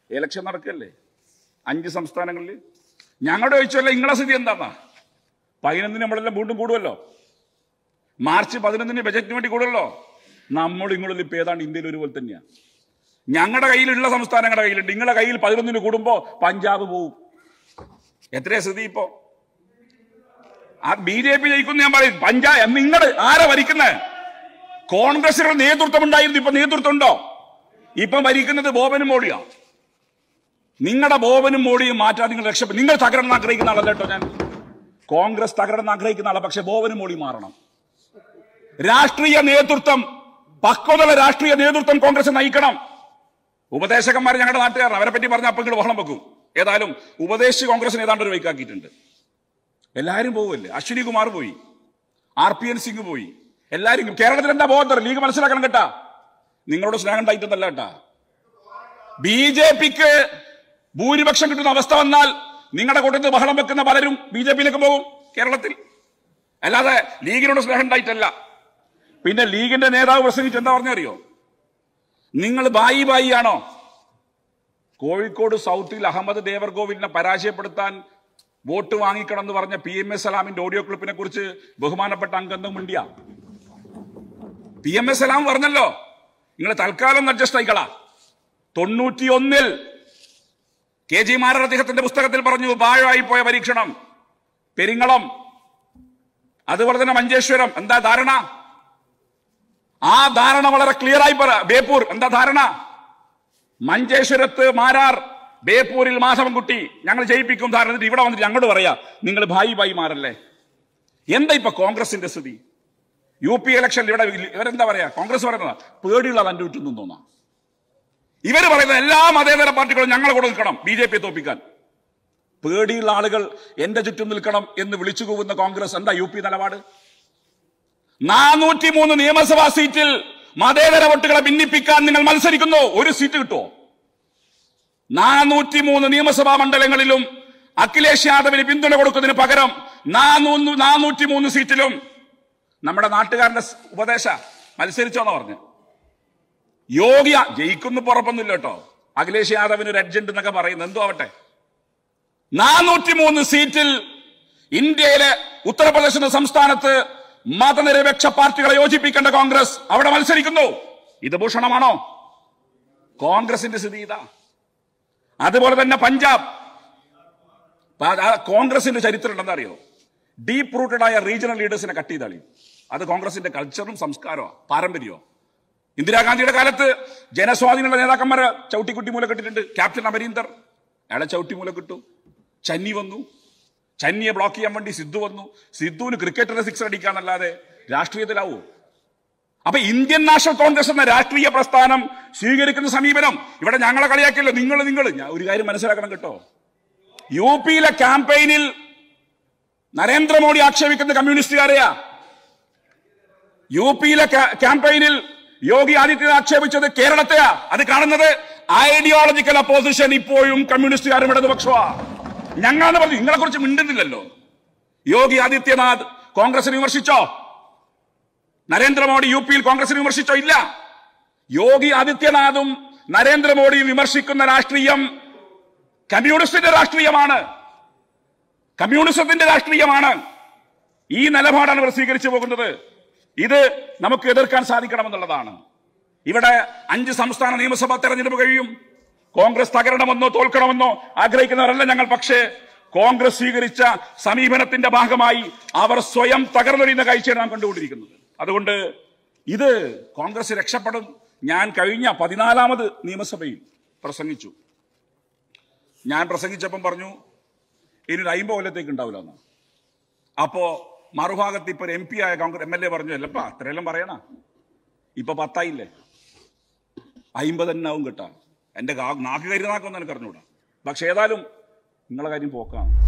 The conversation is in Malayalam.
ഇലക്ഷൻ നടക്കല്ലേ അഞ്ച് സംസ്ഥാനങ്ങളിൽ ഞങ്ങളുടെ ചോദിച്ചല്ല നിങ്ങളെ സ്ഥിതി എന്താന്നാ പതിനൊന്നിന് നമ്മളെല്ലാം വീണ്ടും കൂടുമല്ലോ മാർച്ച് പതിനൊന്നിന് ബജറ്റിന് വേണ്ടി കൂടുമല്ലോ നമ്മൾ ഇങ്ങളിൽ ഇപ്പൊ ഏതാണ്ട് ഇന്ത്യയിൽ ഒരുപോലെ തന്നെയാണ് ഞങ്ങളുടെ കയ്യിലുള്ള സംസ്ഥാനങ്ങളുടെ കയ്യിലുണ്ട് നിങ്ങളുടെ കയ്യിൽ പതിനൊന്നിന് കൂടുമ്പോ പഞ്ചാബ് പോവും എത്രയാ സ്ഥിതി ഇപ്പോ ആ ബി ജെ പി ജയിക്കുന്നു ഞാൻ പറയും പഞ്ചാബ് നിങ്ങൾ ആരാ ഭരിക്കുന്നത് കോൺഗ്രസിനുള്ള നേതൃത്വം ഉണ്ടായിരുന്നു ഇപ്പൊ നേതൃത്വം ഉണ്ടോ ഇപ്പൊ ഭരിക്കുന്നത് ബോബനും മോഡിയാ നിങ്ങളുടെ ബോബനും മോഡിയും മാറ്റാൻ നിങ്ങൾ രക്ഷപ്പെടും നിങ്ങൾ തകരണം ആഗ്രഹിക്കുന്ന ആളല്ല കേട്ടോ ഞാൻ കോൺഗ്രസ് തകരണം ആഗ്രഹിക്കുന്ന ആളാണ് പക്ഷെ ബോബനും മോഡി മാറണം രാഷ്ട്രീയ നേതൃത്വം പക്വതയുള്ള രാഷ്ട്രീയ നേതൃത്വം കോൺഗ്രസ് നയിക്കണം ഉപദേശകന്മാർ ഞങ്ങളുടെ നാട്ടുകാരാണ് അവരെ പറ്റി പറഞ്ഞ അപ്പം ഇങ്ങോട്ട് ബഹളം വെക്കും ഏതായാലും ഉപദേശിച്ച് കോൺഗ്രസിന് ഏതാണ്ട് ഒരു വൈക്കാക്കിയിട്ടുണ്ട് എല്ലാവരും പോവല്ലേ അശ്വിനി കുമാർ പോയി ആർ പി എൻ സിംഗ് പോയി എല്ലാവരും കേരളത്തിൽ എന്താ ബോധം ലീഗ് മനസ്സിലാക്കണം കേട്ടാ നിങ്ങളോട് സ്നേഹം ഉണ്ടായിട്ടൊന്നല്ല കേട്ടാ ബി ജെ പിക്ക് ഭൂരിപക്ഷം കിട്ടുന്ന അവസ്ഥ വന്നാൽ നിങ്ങളുടെ കൂട്ടത്തിൽ ബഹളം വെക്കുന്ന പലരും ബി ജെ പിയിലേക്ക് പോകും കേരളത്തിൽ അല്ലാതെ ലീഗിനോട് സ്നേഹം ഉണ്ടായിട്ടല്ല പിന്നെ ലീഗിന്റെ നേതാവ് പ്രസംഗിച്ച് എന്താ പറഞ്ഞറിയോ നിങ്ങൾ ബായി ബായി ആണോ കോഴിക്കോട് സൗത്തിൽ അഹമ്മദ് ദേവർഗോവിലിനെ പരാജയപ്പെടുത്താൻ വോട്ട് വാങ്ങിക്കണം എന്ന് പറഞ്ഞ പി എം എസ് സലാമിന്റെ ഓഡിയോ ക്ലിപ്പിനെ കുറിച്ച് ബഹുമാനപ്പെട്ട അംഗന്തം മിണ്ടിയ പി എം എസ് സലാം പറഞ്ഞല്ലോ നിങ്ങൾ തൽക്കാലം അഡ്ജസ്റ്റ് ആയിക്കളാ തൊണ്ണൂറ്റിയൊന്നിൽ കെ ജി മാരർ അദ്ദേഹത്തിന്റെ പുസ്തകത്തിൽ പറഞ്ഞു പാഴായി പോയ പരീക്ഷണം പെരിങ്ങളം അതുപോലെ തന്നെ മഞ്ചേശ്വരം എന്താ ധാരണ ആ ധാരണ വളരെ ക്ലിയർ ആയി പറ ബേപ്പൂർ എന്താ ധാരണ മഞ്ചേശ്വരത്ത് മാരാർ ബേപ്പൂരിൽ മാധവൻകുട്ടി ഞങ്ങൾ ജയിപ്പിക്കും ധാരണ എന്നിട്ട് ഇവിടെ വന്നിട്ട് ഞങ്ങളോട് പറയാ നിങ്ങൾ ഭായി ഭായി മാറല്ലേ എന്താ ഇപ്പൊ കോൺഗ്രസിന്റെ സ്ഥിതി യു പി ഇലക്ഷനിൽ ഇവിടെ ഇവരെന്താ പറയാ കോൺഗ്രസ് പറയുന്നത് പേടിയുള്ള തന്റെ ചുറ്റും തോന്നാം ഇവര് പറയുന്ന എല്ലാ മതേതര പാർട്ടികളും ഞങ്ങളെ കൂടെ നിൽക്കണം ബി ജെ പി തോപ്പിക്കാൻ പേടിയുള്ള ആളുകൾ എന്റെ ചുറ്റും നിൽക്കണം എന്ന് വിളിച്ചു കൂവുന്ന കോൺഗ്രസ് എന്താ യു പി നിലപാട് നാനൂറ്റി മൂന്ന് നിയമസഭാ സീറ്റിൽ മതേതര വോട്ടുകളെ ഭിന്നിപ്പിക്കാൻ നിങ്ങൾ മത്സരിക്കുന്നു ഒരു സീറ്റ് കിട്ടുമോ നാനൂറ്റി മൂന്ന് നിയമസഭാ മണ്ഡലങ്ങളിലും അഖിലേഷ് യാദവിന് പിന്തുണ കൊടുക്കുന്നതിന് പകരം നാനൂന്ന് നാനൂറ്റി മൂന്ന് സീറ്റിലും നമ്മുടെ നാട്ടുകാരന്റെ സ് ഉപദേശ മത്സരിച്ചോന്ന് പറഞ്ഞു യോഗി ജയിക്കുന്നു പുറപ്പൊന്നുമില്ല കേട്ടോ അഖിലേഷ് യാദവിന് ഒരു അഡ്ജന്റ് എന്നൊക്കെ പറയുന്നത് എന്തോ ആവട്ടെ നാനൂറ്റി മൂന്ന് സീറ്റിൽ ഇന്ത്യയിലെ ഉത്തർപ്രദേശ് എന്ന സംസ്ഥാനത്ത് മതനിരപേക്ഷ പാർട്ടികളെ യോജിപ്പിക്കേണ്ട കോൺഗ്രസ് അവിടെ മത്സരിക്കുന്നു ഇത് ഭൂഷണമാണോ കോൺഗ്രസിന്റെ സ്ഥിതി ഇതാ അതുപോലെ തന്നെ പഞ്ചാബ് പ- ആ കോൺഗ്രസിന്റെ ചരിത്രം ഉണ്ടെന്ന് അറിയോ ഡീപ്പ് റൂട്ടഡ് ആയ റീജിയണൽ ലീഡേഴ്സിനെ കട്ട് ചെയ്താളി അത് കോൺഗ്രസിന്റെ കൾച്ചറും സംസ്കാരവും പാരമ്പര്യവും ഇന്ദിരാഗാന്ധിയുടെ കാലത്ത് ജനസ്വാധീനമുള്ള നേതാക്കന്മാരെ ചവിട്ടിക്കുട്ടി മൂല കെട്ടിട്ടുണ്ട് ക്യാപ്റ്റൻ അമരീന്ദർ അയാളെ ചവിട്ടി മൂല കിട്ടു ചന്നി വന്നു ചന്നിയെ ബ്ലോക്ക് ചെയ്യാൻ വേണ്ടി സിദ്ധു വന്നു സിദ്ധുവിന് ക്രിക്കറ്റിലെ സിക്സ് അടിക്കാന്നല്ലാതെ രാഷ്ട്രീയത്തിലാവൂ അപ്പൊ ഇന്ത്യൻ നാഷണൽ കോൺഗ്രസ് എന്ന രാഷ്ട്രീയ പ്രസ്ഥാനം സ്വീകരിക്കുന്ന സമീപനം ഇവിടെ ഞങ്ങളെ കളിയാക്കിയല്ലോ നിങ്ങൾ നിങ്ങൾ ഞാൻ ഒരു കാര്യം മനസ്സിലാക്കണം കേട്ടോ യു പിയിലെ ക്യാമ്പയിനിൽ നരേന്ദ്രമോദി ആക്ഷേപിക്കുന്ന കമ്മ്യൂണിസ്റ്റുകാരെയാ യു പിയിലെ ക്യാ- ക്യാമ്പയിനിൽ യോഗി ആദിത്യനാഥ് ആക്ഷേപിച്ചത് കേരളത്തെയാ അത് കാണുന്നത് ഐഡിയോളജിക്കൽ അപ്പോസിഷൻ ഇപ്പോഴും കമ്മ്യൂണിസ്റ്റുകാരും ഇടതുപക്ഷമാ ഞങ്ങളെന്ന് പറഞ്ഞു നിങ്ങളെ കുറിച്ച് മിണ്ടുന്നില്ലല്ലോ യോഗി ആദിത്യനാഥ് കോൺഗ്രസിനെ വിമർശിച്ചോ നരേന്ദ്രമോദി യു പിയിൽ കോൺഗ്രസിനെ വിമർശിച്ചോ ഇല്ല യോഗി ആദിത്യനാഥും നരേന്ദ്രമോദിയും വിമർശിക്കുന്ന രാഷ്ട്രീയം കമ്മ്യൂണിസ്റ്റിന്റെ രാഷ്ട്രീയമാണ് കമ്മ്യൂണിസത്തിന്റെ രാഷ്ട്രീയമാണ് ഈ നിലപാടാണ് ഇവർ സ്വീകരിച്ചു പോകുന്നത് ഇത് നമുക്ക് എതിർക്കാൻ സാധിക്കണമെന്നുള്ളതാണ് ഇവിടെ അഞ്ച് സംസ്ഥാന നിയമസഭാ തെരഞ്ഞെടുപ്പ് കഴിയും കോൺഗ്രസ് തകരണമെന്നോ തോൽക്കണമെന്നോ ആഗ്രഹിക്കുന്നവരല്ല ഞങ്ങൾ പക്ഷേ കോൺഗ്രസ് സ്വീകരിച്ച സമീപനത്തിന്റെ ഭാഗമായി അവർ സ്വയം തകർന്നൊഴിയുന്ന കാഴ്ചയാണ് നാം കണ്ടുകൊണ്ടിരിക്കുന്നത് അതുകൊണ്ട് ഇത് കോൺഗ്രസ് രക്ഷപ്പെടും ഞാൻ കഴിഞ്ഞ പതിനാലാമത് നിയമസഭയിൽ പ്രസംഗിച്ചു ഞാൻ പ്രസംഗിച്ചപ്പം പറഞ്ഞു ഇനി ഒരു അയിമ്പത് കൊല്ലത്തേക്ക് ഉണ്ടാവില്ല എന്ന് അപ്പോ മറുഭാഗത്ത് ഇപ്പൊ എം പി ആയ കോൺഗ്രസ് എം എൽ എ പറഞ്ഞു അല്ലപ്പാ അത്രയെല്ലാം പറയണ ഇപ്പൊ പത്തായില്ലേ അയിമ്പത് തന്നെ ആവും കേട്ടാ എന്റെ കാ- നാക്ക് കരുനാക്കൊന്നും എനിക്ക് അറിഞ്ഞൂടാ പക്ഷെ ഏതായാലും നിങ്ങളെ കാര്യം പോക്കാണ്